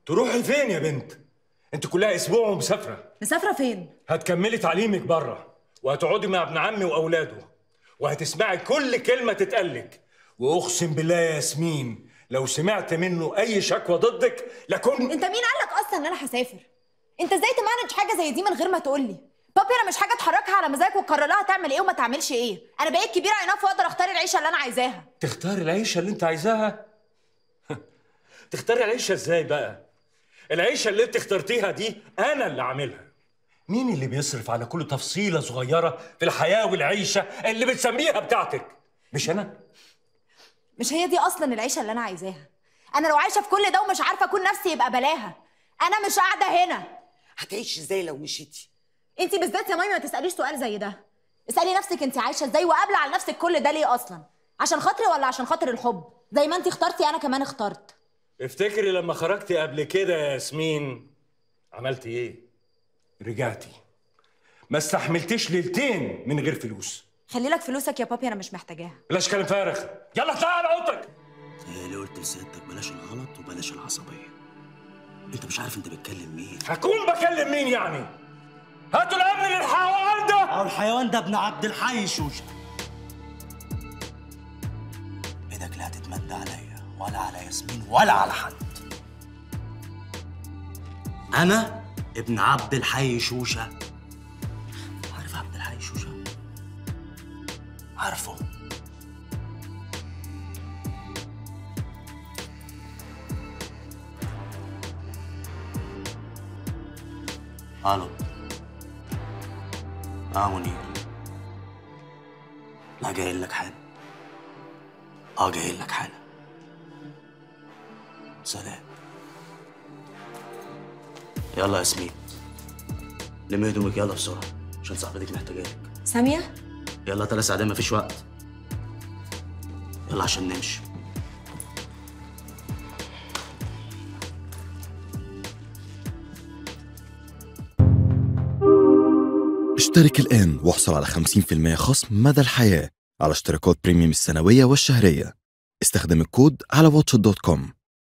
تروحي فين يا بنت انت كلها اسبوع ومسافره مسافره فين هتكملي تعليمك بره وهتقعدي مع ابن عمي واولاده وهتسمعي كل كلمه تتقالك واقسم بالله يا ياسمين لو سمعت منه اي شكوى ضدك لكن انت مين قالك اصلا ان انا هسافر انت ازاي تمانج حاجه زي دي من غير ما تقول لي بابي انا مش حاجه تحركها على مزاجك وتقرر لها تعمل ايه وما تعملش ايه انا بقيت كبيره انف واقدر اختار العيشه اللي انا عايزاها تختاري العيشه اللي انت عايزاها تختاري العيشه ازاي بقى العيشه اللي انت اخترتيها دي انا اللي عاملها مين اللي بيصرف على كل تفصيله صغيره في الحياه والعيشه اللي بتسميها بتاعتك مش انا مش هي دي اصلا العيشه اللي انا عايزاها انا لو عايشه في كل ده ومش عارفه اكون نفسي يبقى بلاها انا مش قاعده هنا هتعيش ازاي لو مشيتي انت بالذات يا مايا ما تساليش سؤال زي ده اسالي نفسك انت عايشه ازاي وقابله على نفسك كل ده ليه اصلا عشان خاطري ولا عشان خاطر الحب زي ما انت اخترتي انا كمان اخترت افتكري لما خرجتي قبل كده يا ياسمين عملتي ايه رجعتي ما استحملتيش ليلتين من غير فلوس خلي لك فلوسك يا بابي انا مش محتاجاها بلاش كلام فارغ يلا اطلع على اوضتك هي اللي قلت لسيادتك بلاش الغلط وبلاش العصبيه انت مش عارف انت بتكلم مين هكون بكلم مين يعني هاتوا الامن للحيوان ده او الحيوان ده ابن عبد الحي شوشه ايدك لا هتتمد عليا ولا على ياسمين ولا على حد انا ابن عبد الحي شوشه عارف عبد الحي شوشه عارفه الو اه منير لا جاي لك حالا اه جاي لك حالا سلام يلا يا ياسمين لمي هدومك يلا بسرعه عشان صاحبتك محتاجاك ساميه يلا ثلاث ساعات مفيش وقت يلا عشان نمشي اشترك الآن واحصل على 50% خصم مدى الحياة على اشتراكات بريميوم السنوية والشهرية استخدم الكود على واتش دوت كوم